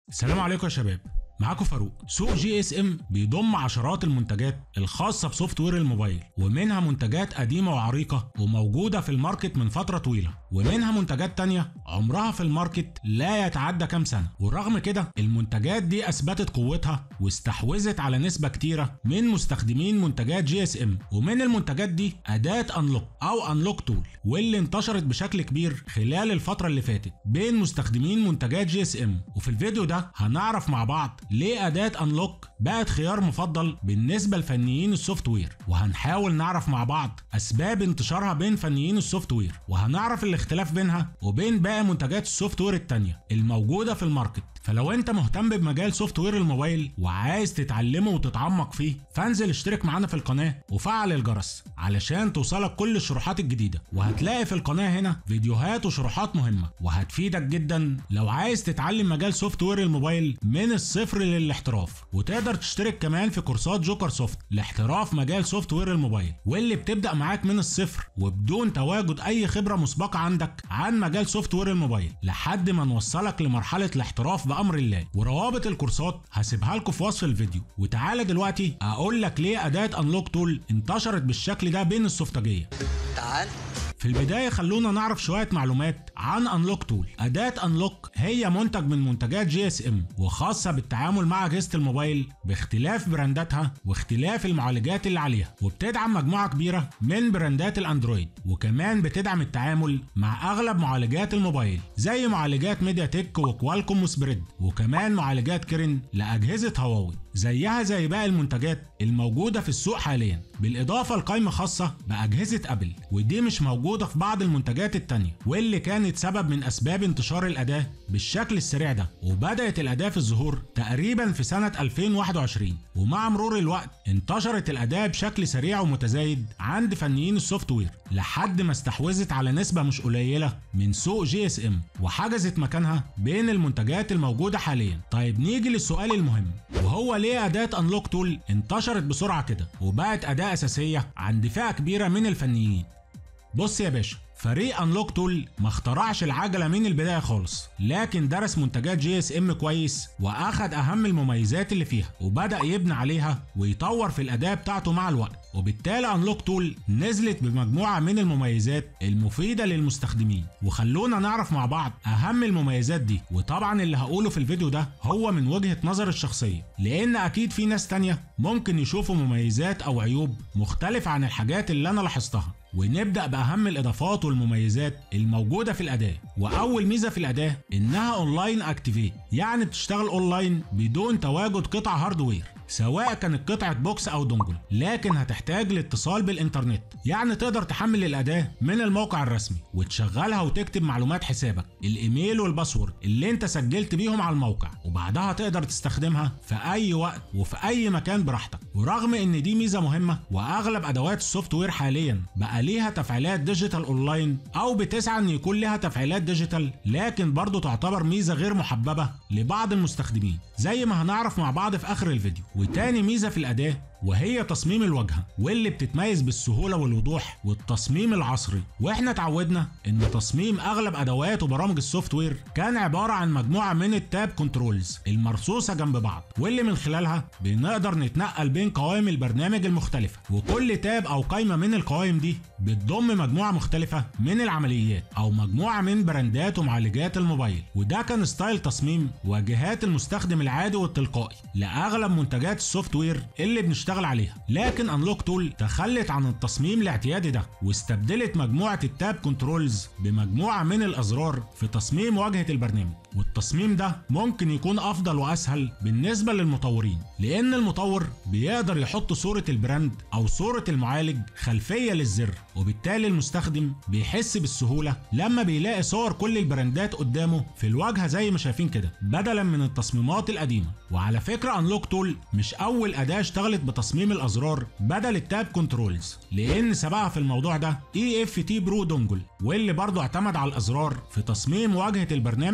السلام عليكم يا شباب معاكم فاروق سوق جي اس ام بيضم عشرات المنتجات الخاصه بسوفت وير الموبايل ومنها منتجات قديمه وعريقه وموجوده في الماركت من فتره طويله ومنها منتجات تانية عمرها في الماركت لا يتعدى كام سنه ورغم كده المنتجات دي اثبتت قوتها واستحوذت على نسبه كتيره من مستخدمين منتجات جي اس ام ومن المنتجات دي اداه انلوك او انلوك تول واللي انتشرت بشكل كبير خلال الفتره اللي فاتت بين مستخدمين منتجات جي اس ام وفي الفيديو ده هنعرف مع بعض ليه اداه انلوك بقت خيار مفضل بالنسبه لفنيين السوفت وير وهنحاول نعرف مع بعض اسباب انتشارها بين فنيين السوفت وير وهنعرف الاختلاف بينها وبين باقي منتجات السوفت وير التانية الموجوده في الماركت فلو انت مهتم بمجال سوفت وير الموبايل وعايز تتعلمه وتتعمق فيه فانزل اشترك معانا في القناه وفعل الجرس علشان توصلك كل الشروحات الجديده وهتلاقي في القناه هنا فيديوهات وشروحات مهمه وهتفيدك جدا لو عايز تتعلم مجال سوفت وير الموبايل من الصفر للاحتراف وتقدر تشترك كمان في كورسات جوكر سوفت لاحتراف مجال سوفت وير الموبايل واللي بتبدا معاك من الصفر وبدون تواجد اي خبره مسبقه عندك عن مجال سوفت وير الموبايل لحد ما نوصلك لمرحله الاحتراف بامر الله وروابط الكورسات هسيبها لكم في وصف الفيديو وتعالى دلوقتي اقول لك ليه اداه انلوك تول انتشرت بالشكل ده بين السوفتجيه تعال في البداية خلونا نعرف شوية معلومات عن انلوك تول أداة انلوك هي منتج من منتجات جي اس ام وخاصة بالتعامل مع أجهزة الموبايل باختلاف برانداتها واختلاف المعالجات اللي عليها وبتدعم مجموعة كبيرة من براندات الاندرويد وكمان بتدعم التعامل مع أغلب معالجات الموبايل زي معالجات ميديا تك وكوالكوم وسبريد وكمان معالجات كيرن لأجهزة هواوي زيها زي باقي المنتجات الموجودة في السوق حاليا بالإضافة لقائمة خاصة بأجهزة أبل ودي مش موجودة في بعض المنتجات التانية واللي كانت سبب من أسباب انتشار الأداة بالشكل السريع ده وبدأت الأداة في الظهور تقريبا في سنة 2021 ومع مرور الوقت انتشرت الأداة بشكل سريع ومتزايد عند فنيين السوفت وير لحد ما استحوذت على نسبة مش قليلة من سوق جي اس ام وحجزت مكانها بين المنتجات الموجودة حاليا طيب نيجي للسؤال المهم وهو ليه أداة انلوك تول انتشرت بسرعة كده وبقت أداة أساسية عند فئة كبيرة من الفنيين بص يا باشا فريق انلوك تول ما اخترعش العجله من البدايه خالص لكن درس منتجات جي اس ام كويس واخد اهم المميزات اللي فيها وبدا يبني عليها ويطور في الاداء بتاعته مع الوقت وبالتالي انلوك تول نزلت بمجموعه من المميزات المفيده للمستخدمين وخلونا نعرف مع بعض اهم المميزات دي وطبعا اللي هقوله في الفيديو ده هو من وجهه نظر الشخصيه لان اكيد في ناس تانية ممكن يشوفوا مميزات او عيوب مختلفه عن الحاجات اللي انا لاحظتها ونبدا باهم الاضافات والمميزات الموجوده في الاداه واول ميزه في الاداه انها اونلاين اكتيفيت يعني بتشتغل اونلاين بدون تواجد قطع هاردوير سواء كانت قطعة بوكس أو دونجل لكن هتحتاج الاتصال بالإنترنت يعني تقدر تحمل الأداة من الموقع الرسمي وتشغلها وتكتب معلومات حسابك الإيميل والباسورد اللي أنت سجلت بيهم على الموقع وبعدها تقدر تستخدمها في أي وقت وفي أي مكان براحتك ورغم إن دي ميزة مهمة وأغلب أدوات السوفت وير حاليا بقى ليها تفعيلات ديجيتال أونلاين أو بتسعى إن يكون لها تفعيلات ديجيتال لكن برضه تعتبر ميزة غير محببة لبعض المستخدمين زي ما هنعرف مع بعض في آخر الفيديو وتاني ميزة في الأداة وهي تصميم الواجهة واللي بتتميز بالسهولة والوضوح والتصميم العصري واحنا اتعودنا ان تصميم اغلب ادوات وبرامج السوفت وير كان عبارة عن مجموعة من التاب كنترولز المرصوصة جنب بعض واللي من خلالها بنقدر نتنقل بين قوائم البرنامج المختلفة وكل تاب او قائمة من القوائم دي بتضم مجموعة مختلفة من العمليات او مجموعة من براندات ومعالجات الموبايل وده كان ستايل تصميم واجهات المستخدم العادي والتلقائي لاغلب منتجات السوفت وير اللي بنشتغل بنشتغل عليها لكن انلوك تول تخلت عن التصميم الاعتيادي ده واستبدلت مجموعه التاب كنترولز بمجموعه من الازرار في تصميم واجهه البرنامج والتصميم ده ممكن يكون افضل واسهل بالنسبه للمطورين لان المطور بيقدر يحط صوره البراند او صوره المعالج خلفيه للزر وبالتالي المستخدم بيحس بالسهوله لما بيلاقي صور كل البراندات قدامه في الواجهه زي ما شايفين كده بدلا من التصميمات القديمه وعلى فكره انلوك تول مش اول اداه اشتغلت بتصميم الازرار بدل التاب كنترولز لان سبقها في الموضوع ده اي اف تي برو دونجل واللي برضه اعتمد على الازرار في تصميم واجهه البرنامج الخاص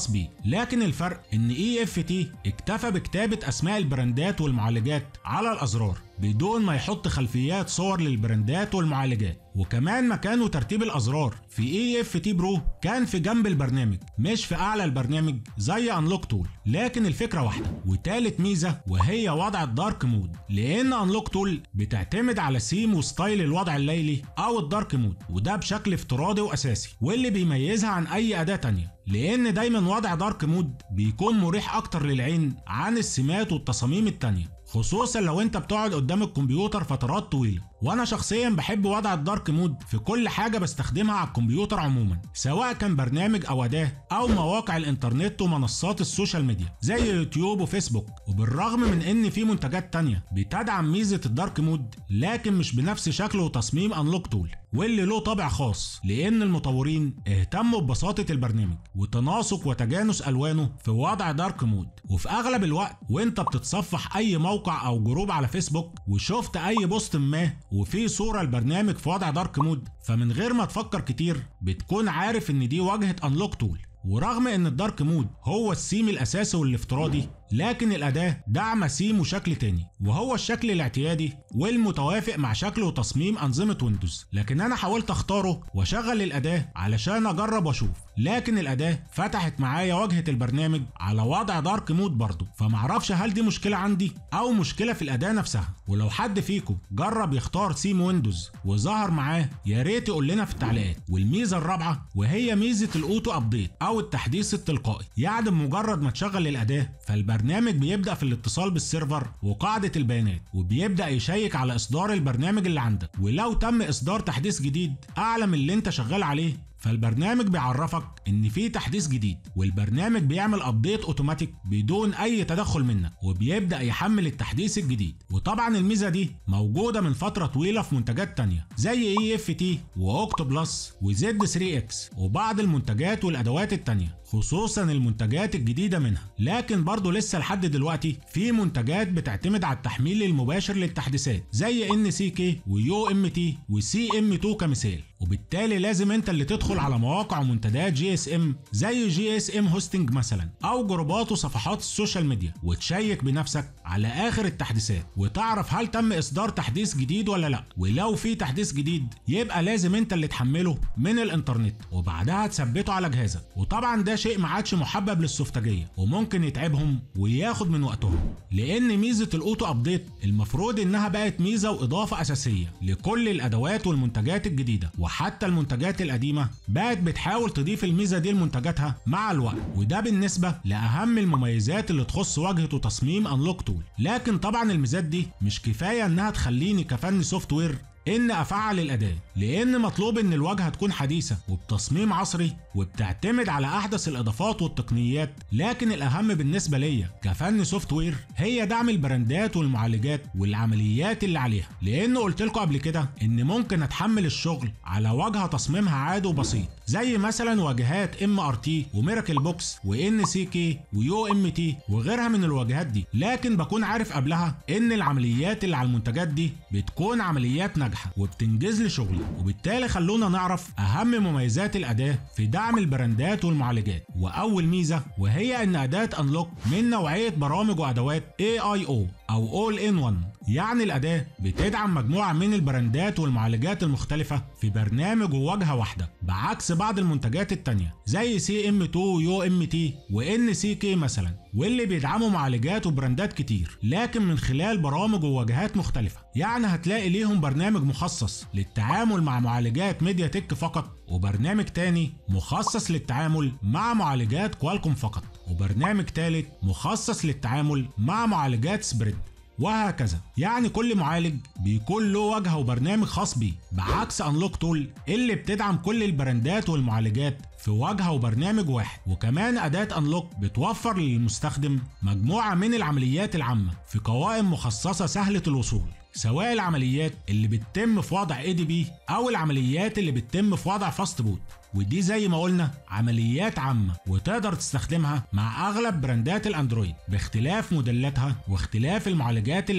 خاص بيه لكن الفرق ان اي اف تي اكتفى بكتابة اسماء البراندات والمعالجات على الازرار بدون ما يحط خلفيات صور للبراندات والمعالجات وكمان مكان وترتيب الازرار في اي اف تي برو كان في جنب البرنامج مش في اعلى البرنامج زي انلوك تول لكن الفكره واحده وتالت ميزه وهي وضع الدارك مود لان انلوك تول بتعتمد على سيم وستايل الوضع الليلي او الدارك مود وده بشكل افتراضي واساسي واللي بيميزها عن اي اداه تانية لان دايما وضع دارك مود بيكون مريح اكتر للعين عن السمات والتصاميم التانية خصوصا لو انت بتقعد قدام الكمبيوتر فترات طويله وانا شخصيا بحب وضع الدارك مود في كل حاجه بستخدمها على الكمبيوتر عموما سواء كان برنامج او اداه او مواقع الانترنت ومنصات السوشيال ميديا زي يوتيوب وفيسبوك وبالرغم من ان في منتجات تانية بتدعم ميزه الدارك مود لكن مش بنفس شكل وتصميم انلوك تول واللي له طابع خاص لان المطورين اهتموا ببساطه البرنامج وتناسق وتجانس الوانه في وضع دارك مود وفي اغلب الوقت وانت بتتصفح اي موقع او جروب على فيسبوك وشفت اي بوست ما وفي صوره البرنامج في وضع دارك مود فمن غير ما تفكر كتير بتكون عارف ان دي واجهه انلوك تول ورغم ان الدارك مود هو السيم الاساسي والافتراضي لكن الأداة دعم سيم وشكل تاني وهو الشكل الاعتيادي والمتوافق مع شكل وتصميم أنظمة ويندوز لكن أنا حاولت أختاره وأشغل الأداة علشان أجرب وأشوف لكن الأداة فتحت معايا واجهة البرنامج على وضع دارك مود برضه فمعرفش هل دي مشكلة عندي أو مشكلة في الأداة نفسها ولو حد فيكم جرب يختار سيم ويندوز وظهر معاه يا ريت يقول لنا في التعليقات والميزة الرابعة وهي ميزة الأوتو أبديت أو التحديث التلقائي يعني بمجرد ما تشغل الأداة فالبرنامج البرنامج بيبدأ في الاتصال بالسيرفر وقاعدة البيانات وبيبدأ يشيك على إصدار البرنامج اللي عندك ولو تم إصدار تحديث جديد أعلى من اللي أنت شغال عليه فالبرنامج بيعرفك ان في تحديث جديد والبرنامج بيعمل ابديت اوتوماتيك بدون اي تدخل منك وبيبدا يحمل التحديث الجديد وطبعا الميزه دي موجوده من فتره طويله في منتجات تانية زي اي اف تي واوكتو بلس وزد 3 اكس وبعض المنتجات والادوات التانية خصوصا المنتجات الجديده منها لكن برضه لسه لحد دلوقتي في منتجات بتعتمد على التحميل المباشر للتحديثات زي ان سي كي ويو ام تي وسي ام 2 كمثال وبالتالي لازم انت اللي تدخل على مواقع ومنتديات جي اس ام زي جي اس ام هوستنج مثلا او جروبات وصفحات السوشيال ميديا وتشيك بنفسك على اخر التحديثات وتعرف هل تم اصدار تحديث جديد ولا لا ولو في تحديث جديد يبقى لازم انت اللي تحمله من الانترنت وبعدها تثبته على جهازك وطبعا ده شيء ما عادش محبب للسفتجيه وممكن يتعبهم وياخد من وقتهم لان ميزه الاوتو ابديت المفروض انها بقت ميزه واضافه اساسيه لكل الادوات والمنتجات الجديده وحتى المنتجات القديمه بقت بتحاول تضيف الميزه دي لمنتجاتها مع الوقت وده بالنسبه لاهم المميزات اللي تخص واجهه وتصميم انلوك تول لكن طبعا الميزات دي مش كفايه انها تخليني كفني سوفت وير ان افعل الاداه لان مطلوب ان الواجهه تكون حديثه وبتصميم عصري وبتعتمد على احدث الاضافات والتقنيات لكن الاهم بالنسبه ليا كفن سوفت وير هي دعم البراندات والمعالجات والعمليات اللي عليها لان قلت لكم قبل كده ان ممكن اتحمل الشغل على واجهه تصميمها عادي وبسيط زي مثلا واجهات ام ار تي وميراكل بوكس وان سي كي ويو ام تي وغيرها من الواجهات دي لكن بكون عارف قبلها ان العمليات اللي على المنتجات دي بتكون عمليات ناجحه وبتنجز لي شغلي وبالتالي خلونا نعرف اهم مميزات الاداه في دعم البراندات والمعالجات واول ميزه وهي ان اداه انلوك من نوعيه برامج وادوات اي اي او او اول ان 1 يعني الاداه بتدعم مجموعه من البراندات والمعالجات المختلفه في برنامج وواجهه واحده بعكس بعض المنتجات التانية زي سي ام 2 يو ام تي وان سي كي مثلا واللي بيدعموا معالجات وبراندات كتير لكن من خلال برامج وواجهات مختلفة يعني هتلاقي ليهم برنامج مخصص للتعامل مع معالجات ميديا تك فقط وبرنامج تاني مخصص للتعامل مع معالجات كوالكوم فقط وبرنامج تالت مخصص للتعامل مع معالجات سبريد وهكذا يعني كل معالج بيكون له واجهه وبرنامج خاص بيه بعكس انلوك تول اللي بتدعم كل البراندات والمعالجات في واجهه وبرنامج واحد وكمان اداه انلوك بتوفر للمستخدم مجموعه من العمليات العامه في قوائم مخصصه سهله الوصول سواء العمليات اللي بتتم في وضع اي دي بي او العمليات اللي بتتم في وضع فاست بوت ودي زي ما قلنا عمليات عامة وتقدر تستخدمها مع أغلب براندات الأندرويد باختلاف موديلاتها واختلاف المعالجات اللي عليها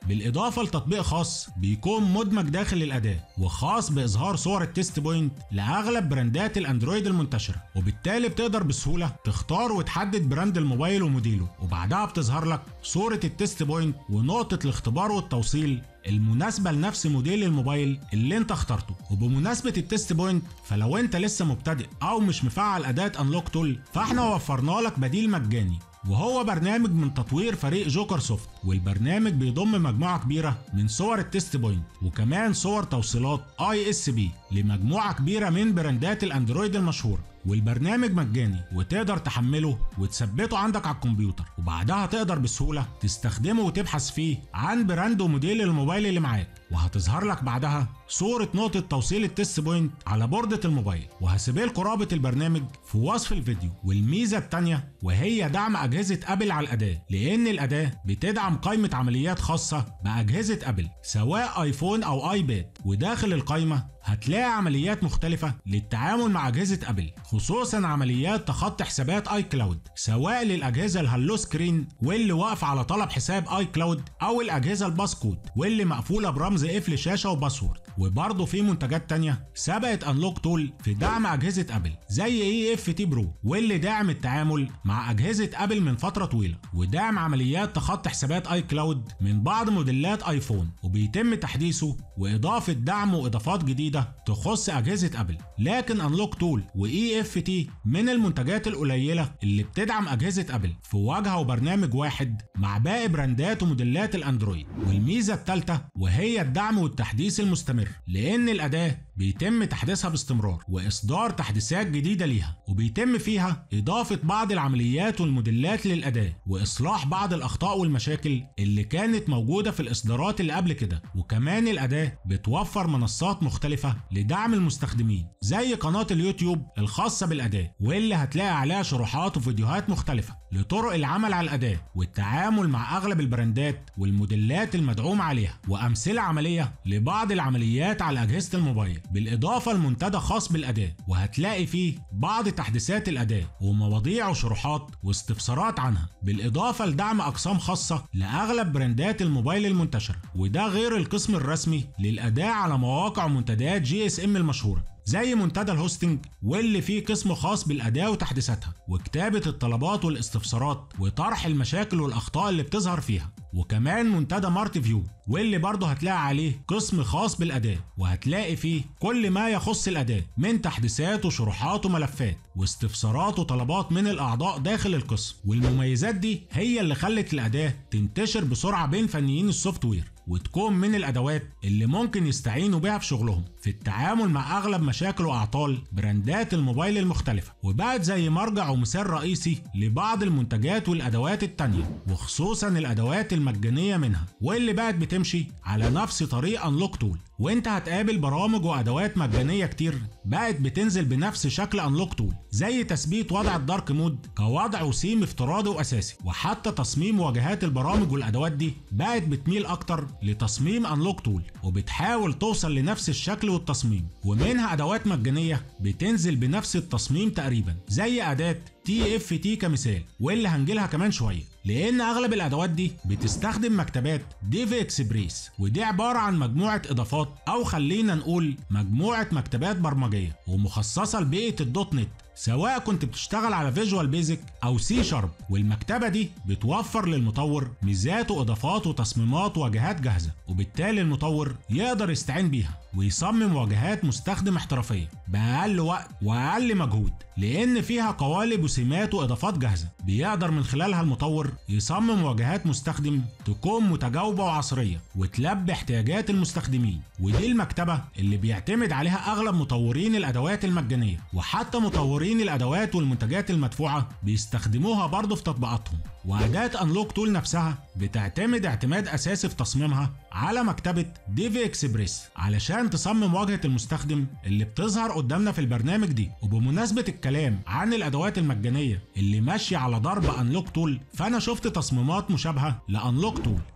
بالاضافه لتطبيق خاص بيكون مدمج داخل الاداه وخاص باظهار صور التيست بوينت لاغلب براندات الاندرويد المنتشره وبالتالي بتقدر بسهوله تختار وتحدد براند الموبايل وموديله وبعدها بتظهر لك صوره التيست بوينت ونقطه الاختبار والتوصيل المناسبه لنفس موديل الموبايل اللي انت اخترته وبمناسبه التيست بوينت فلو انت لسه مبتدئ او مش مفعل اداه انلوك تول فاحنا وفرنا لك بديل مجاني وهو برنامج من تطوير فريق جوكر سوفت والبرنامج بيضم مجموعه كبيره من صور التيست بوينت وكمان صور توصيلات اي اس بي لمجموعه كبيره من براندات الاندرويد المشهوره والبرنامج مجاني وتقدر تحمله وتثبته عندك على الكمبيوتر وبعدها تقدر بسهوله تستخدمه وتبحث فيه عن براند وموديل الموبايل اللي معاك وهتظهر لك بعدها صورة نقطة توصيل التست بوينت على بوردة الموبايل وهسيب لكم رابط البرنامج في وصف الفيديو والميزة التانية وهي دعم أجهزة أبل على الأداة لأن الأداة بتدعم قائمة عمليات خاصة بأجهزة أبل سواء آيفون أو آيباد وداخل القائمة هتلاقي عمليات مختلفة للتعامل مع أجهزة أبل خصوصا عمليات تخطي حسابات اي كلاود سواء للأجهزة الهالو سكرين واللي واقفة على طلب حساب اي كلاود أو الأجهزة الباسكود واللي مقفولة برمز قفل شاشة وباسورد وبرضه في منتجات تانية سبقت انلوك تول في دعم أجهزة أبل زي اي اف تي برو واللي داعم التعامل مع أجهزة أبل من فترة طويلة وداعم عمليات تخطي حسابات اي كلاود من بعض موديلات ايفون وبيتم تحديثه وإضافة دعم وإضافات جديدة تخص أجهزة أبل لكن انلوك تول واي اف تي من المنتجات القليلة اللي بتدعم أجهزة أبل في واجهة وبرنامج واحد مع باقي براندات وموديلات الأندرويد والميزة الثالثة وهي الدعم والتحديث المستمر لأن الأداة بيتم تحديثها باستمرار واصدار تحديثات جديده ليها وبيتم فيها اضافه بعض العمليات والموديلات للاداه واصلاح بعض الاخطاء والمشاكل اللي كانت موجوده في الاصدارات اللي قبل كده وكمان الاداه بتوفر منصات مختلفه لدعم المستخدمين زي قناه اليوتيوب الخاصه بالاداه واللي هتلاقي عليها شروحات وفيديوهات مختلفه لطرق العمل على الاداه والتعامل مع اغلب البراندات والموديلات المدعومه عليها وامثله عمليه لبعض العمليات على اجهزه الموبايل بالاضافه لمنتدى خاص بالاداه وهتلاقي فيه بعض تحديثات الاداه ومواضيع وشروحات واستفسارات عنها بالاضافه لدعم اقسام خاصه لاغلب براندات الموبايل المنتشره وده غير القسم الرسمي للاداه على مواقع ومنتديات جي اس ام المشهوره زي منتدى الهوستنج واللي فيه قسم خاص بالأداة وتحديثاتها وكتابة الطلبات والاستفسارات وطرح المشاكل والأخطاء اللي بتظهر فيها وكمان منتدى مارت فيو واللي برضه هتلاقي عليه قسم خاص بالأداة وهتلاقي فيه كل ما يخص الأداة من تحديثات وشروحات وملفات واستفسارات وطلبات من الأعضاء داخل القسم والمميزات دي هي اللي خلت الأداة تنتشر بسرعة بين فنيين السوفت وير وتكون من الادوات اللي ممكن يستعينوا بيها في شغلهم في التعامل مع اغلب مشاكل واعطال براندات الموبايل المختلفه وبقت زي مرجع ومثال رئيسي لبعض المنتجات والادوات التانية وخصوصا الادوات المجانيه منها واللي بقت بتمشي على نفس طريق انلوك تول وانت هتقابل برامج وادوات مجانيه كتير بقت بتنزل بنفس شكل انلوك تول زي تثبيت وضع الدارك مود كوضع وسيم افتراضي واساسي وحتى تصميم واجهات البرامج والادوات دي بقت بتميل اكتر لتصميم انلوك تول وبتحاول توصل لنفس الشكل والتصميم ومنها ادوات مجانيه بتنزل بنفس التصميم تقريبا زي اداه تي اف تي كمثال واللي هنجيلها كمان شويه لان اغلب الادوات دي بتستخدم مكتبات ديفي اكسبريس ودي عباره عن مجموعه اضافات او خلينا نقول مجموعه مكتبات برمجيه ومخصصه لبيئه الدوت نت سواء كنت بتشتغل على فيجوال بيزك او سي شارب والمكتبه دي بتوفر للمطور ميزات واضافات وتصميمات واجهات جاهزه وبالتالي المطور يقدر يستعين بيها ويصمم واجهات مستخدم احترافيه باقل وقت واقل مجهود لان فيها قوالب وسمات واضافات جاهزه بيقدر من خلالها المطور يصمم واجهات مستخدم تكون متجاوبه وعصريه وتلبي احتياجات المستخدمين ودي المكتبه اللي بيعتمد عليها اغلب مطورين الادوات المجانيه وحتى مطورين الادوات والمنتجات المدفوعه بيستخدموها برضه في تطبيقاتهم واداه انلوك تول نفسها بتعتمد اعتماد اساسي في تصميمها على مكتبه ديفي اكسبريس علشان تصمم واجهه المستخدم اللي بتظهر قدامنا في البرنامج دي وبمناسبه الكلام عن الادوات المجانيه اللي ماشيه على ضرب انلوك تول فانا شفت تصميمات مشابهه لانلوك تول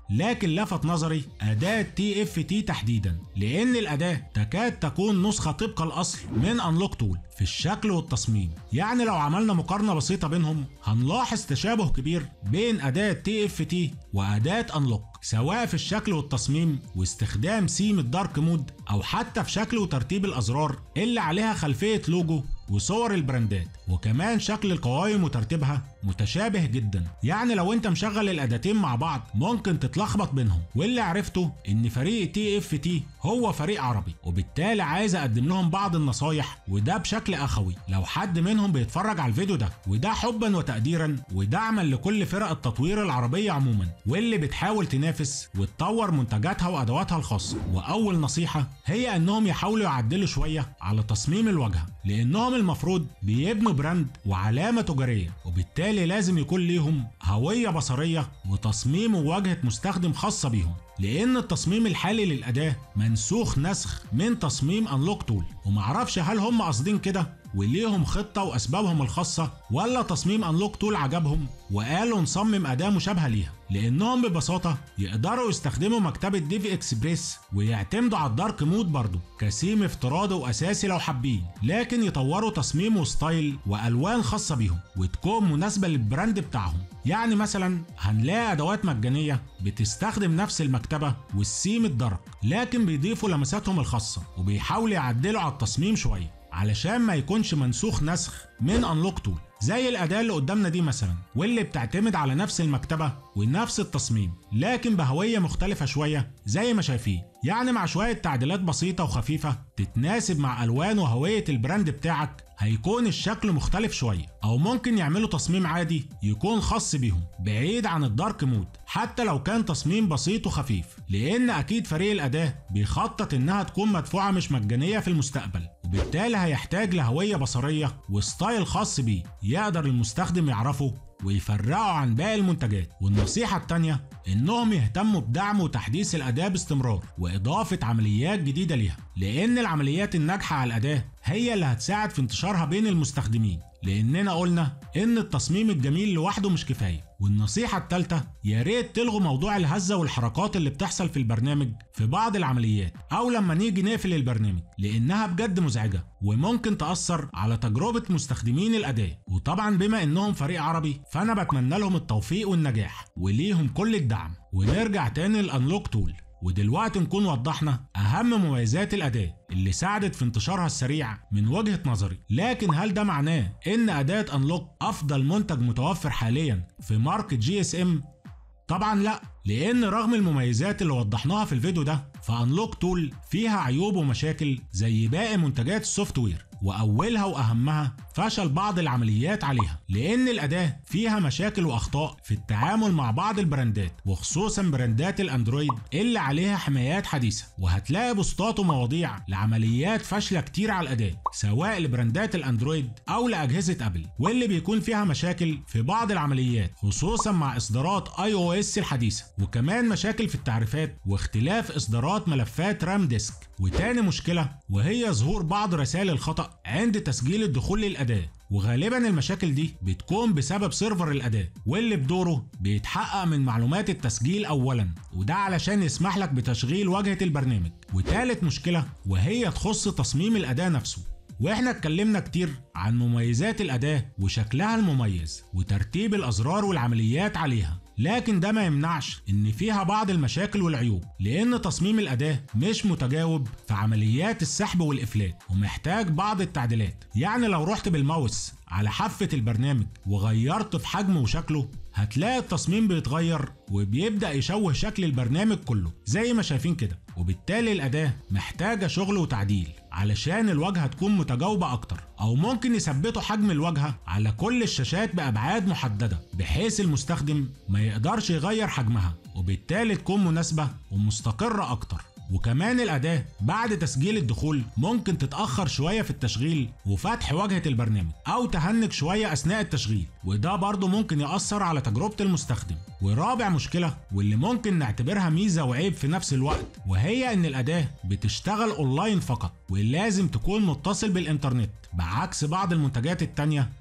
لكن لفت نظري اداة تي اف تي تحديدا لان الاداة تكاد تكون نسخة طبق الاصل من انلوك تول في الشكل والتصميم يعني لو عملنا مقارنة بسيطة بينهم هنلاحظ تشابه كبير بين اداة تي اف تي واداة انلوك سواء في الشكل والتصميم واستخدام سيم الدارك مود او حتى في شكل وترتيب الازرار اللي عليها خلفية لوجو وصور البراندات وكمان شكل القوائم وترتيبها متشابه جدا يعني لو انت مشغل الاداتين مع بعض ممكن تتلخبط بينهم واللي عرفته ان فريق تي اف تي هو فريق عربي وبالتالي عايز اقدم لهم بعض النصايح وده بشكل اخوي لو حد منهم بيتفرج على الفيديو ده وده حبا وتقديرا ودعما لكل فرق التطوير العربية عموما واللي بتحاول تنافس وتطور منتجاتها وادواتها الخاصة واول نصيحة هي انهم يحاولوا يعدلوا شوية على تصميم الواجهة لانهم المفروض بيبنوا براند وعلامة تجارية وبالتالي لازم يكون ليهم هوية بصرية وتصميم وواجهة مستخدم خاصة بيهم لان التصميم الحالي للاداه منسوخ نسخ من تصميم انلوك تول ومعرفش هل هم قاصدين كده وليهم خطة وأسبابهم الخاصة ولا تصميم أنلوك تول عجبهم وقالوا نصمم أداة مشابهة ليها لأنهم ببساطة يقدروا يستخدموا مكتبة ديفي إكسبريس ويعتمدوا على الدارك مود برضه كسيم افتراضي وأساسي لو حابين لكن يطوروا تصميم وستايل وألوان خاصة بيهم وتكون مناسبة للبراند بتاعهم يعني مثلا هنلاقي أدوات مجانية بتستخدم نفس المكتبة والسيم الدارك لكن بيضيفوا لمساتهم الخاصة وبيحاولوا يعدلوا على التصميم شوية علشان ما يكونش منسوخ نسخ من انلوك تول زي الأداة اللي قدامنا دي مثلا واللي بتعتمد على نفس المكتبة ونفس التصميم لكن بهوية مختلفة شوية زي ما شايفين يعني مع شوية تعديلات بسيطة وخفيفة تتناسب مع ألوان وهوية البراند بتاعك هيكون الشكل مختلف شوية أو ممكن يعملوا تصميم عادي يكون خاص بيهم بعيد عن الدارك مود حتى لو كان تصميم بسيط وخفيف لأن أكيد فريق الأداة بيخطط إنها تكون مدفوعة مش مجانية في المستقبل وبالتالي هيحتاج لهوية بصرية وستايل خاص بيه يقدر المستخدم يعرفه ويفرقوا عن باقي المنتجات والنصيحة التانية انهم يهتموا بدعم وتحديث الاداة باستمرار واضافة عمليات جديدة ليها لان العمليات الناجحة على الاداة هي اللي هتساعد في انتشارها بين المستخدمين لاننا قلنا ان التصميم الجميل لوحده مش كفايه والنصيحه الثالثه يا ريت تلغوا موضوع الهزه والحركات اللي بتحصل في البرنامج في بعض العمليات او لما نيجي نقفل البرنامج لانها بجد مزعجه وممكن تاثر على تجربه مستخدمين الاداه وطبعا بما انهم فريق عربي فانا بتمنى لهم التوفيق والنجاح وليهم كل الدعم ونرجع تاني للانلوك تول ودلوقتي نكون وضحنا أهم مميزات الأداة اللي ساعدت في انتشارها السريع من وجهة نظري لكن هل ده معناه إن أداة أنلوك أفضل منتج متوفر حاليا في ماركة جي اس ام؟ طبعا لا لان رغم المميزات اللي وضحناها في الفيديو ده فانلوك تول فيها عيوب ومشاكل زي باقي منتجات السوفت وير واولها واهمها فشل بعض العمليات عليها لان الاداه فيها مشاكل واخطاء في التعامل مع بعض البراندات وخصوصا براندات الاندرويد اللي عليها حمايات حديثه وهتلاقي بوستات ومواضيع لعمليات فاشله كتير على الاداه سواء لبراندات الاندرويد او لاجهزه ابل واللي بيكون فيها مشاكل في بعض العمليات خصوصا مع اصدارات اي او اس الحديثه وكمان مشاكل في التعريفات واختلاف اصدارات ملفات رام ديسك وتاني مشكله وهي ظهور بعض رسائل الخطا عند تسجيل الدخول للأداة وغالبا المشاكل دي بتكون بسبب سيرفر الأداة واللي بدوره بيتحقق من معلومات التسجيل أولا وده علشان يسمح لك بتشغيل واجهة البرنامج وتالت مشكلة وهي تخص تصميم الأداة نفسه واحنا اتكلمنا كتير عن مميزات الأداة وشكلها المميز وترتيب الأزرار والعمليات عليها لكن ده ما يمنعش ان فيها بعض المشاكل والعيوب لان تصميم الاداه مش متجاوب في عمليات السحب والافلات ومحتاج بعض التعديلات يعني لو رحت بالماوس على حافة البرنامج وغيرت في حجمه وشكله هتلاقي التصميم بيتغير وبيبدأ يشوه شكل البرنامج كله زي ما شايفين كده وبالتالي الأداة محتاجة شغل وتعديل علشان الواجهة تكون متجاوبة أكتر أو ممكن يثبتوا حجم الواجهة على كل الشاشات بأبعاد محددة بحيث المستخدم ما يقدرش يغير حجمها وبالتالي تكون مناسبة ومستقرة أكتر وكمان الأداة بعد تسجيل الدخول ممكن تتأخر شوية في التشغيل وفتح واجهة البرنامج أو تهنج شوية أثناء التشغيل وده برضه ممكن يأثر على تجربة المستخدم ورابع مشكلة واللي ممكن نعتبرها ميزة وعيب في نفس الوقت وهي إن الأداة بتشتغل أونلاين فقط ولازم تكون متصل بالإنترنت بعكس بعض المنتجات التانية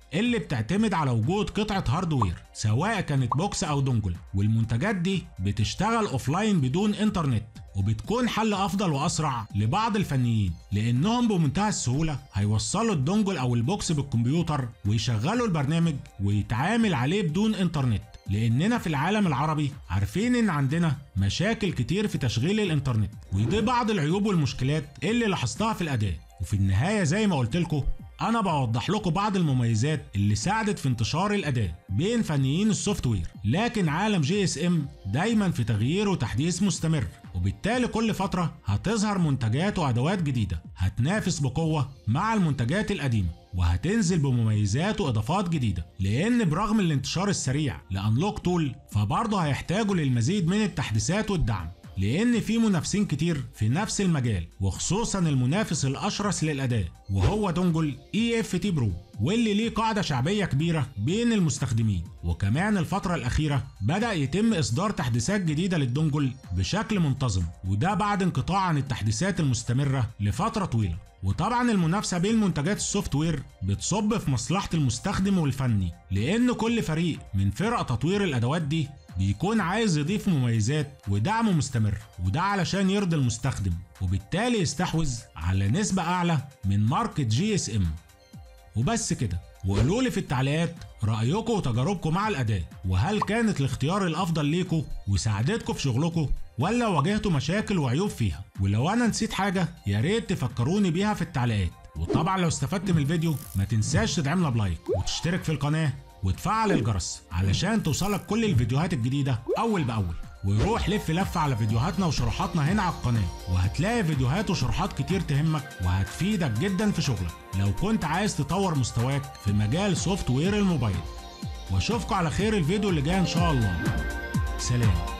اللي بتعتمد على وجود قطعة هاردوير سواء كانت بوكس أو دونجل والمنتجات دي بتشتغل أوفلاين بدون إنترنت وبتكون حل افضل واسرع لبعض الفنيين لانهم بمنتهى السهوله هيوصلوا الدونجل او البوكس بالكمبيوتر ويشغلوا البرنامج ويتعامل عليه بدون انترنت لاننا في العالم العربي عارفين ان عندنا مشاكل كتير في تشغيل الانترنت ودي بعض العيوب والمشكلات اللي لاحظتها في الاداء وفي النهايه زي ما قلت لكم انا بوضح لكم بعض المميزات اللي ساعدت في انتشار الاداء بين فنيين السوفت وير لكن عالم جي اس ام دايما في تغيير وتحديث مستمر وبالتالي كل فتره هتظهر منتجات وادوات جديده هتنافس بقوه مع المنتجات القديمه وهتنزل بمميزات واضافات جديده لان برغم الانتشار السريع لانلوك تول فبرضه هيحتاجوا للمزيد من التحديثات والدعم لان في منافسين كتير في نفس المجال وخصوصا المنافس الاشرس للاداء وهو دونجل اي اف تي برو واللي ليه قاعده شعبيه كبيره بين المستخدمين وكمان الفتره الاخيره بدا يتم اصدار تحديثات جديده للدونجل بشكل منتظم وده بعد انقطاع عن التحديثات المستمره لفتره طويله وطبعا المنافسه بين منتجات السوفت وير بتصب في مصلحه المستخدم والفني لان كل فريق من فرق تطوير الادوات دي بيكون عايز يضيف مميزات ودعم مستمر وده علشان يرضي المستخدم وبالتالي يستحوذ على نسبة أعلى من ماركت جي اس ام وبس كده وقولوا لي في التعليقات رأيكم وتجاربكم مع الأداء وهل كانت الاختيار الأفضل ليكم وساعدتكم في شغلكم ولا واجهتوا مشاكل وعيوب فيها ولو أنا نسيت حاجة يا ريت تفكروني بيها في التعليقات وطبعا لو استفدت من الفيديو ما تنساش تدعمنا بلايك وتشترك في القناة وتفعل الجرس علشان توصلك كل الفيديوهات الجديدة أول بأول وروح لف لفة على فيديوهاتنا وشروحاتنا هنا على القناة وهتلاقي فيديوهات وشروحات كتير تهمك وهتفيدك جدا في شغلك لو كنت عايز تطور مستواك في مجال سوفت وير الموبايل واشوفكم على خير الفيديو اللي جاي ان شاء الله سلام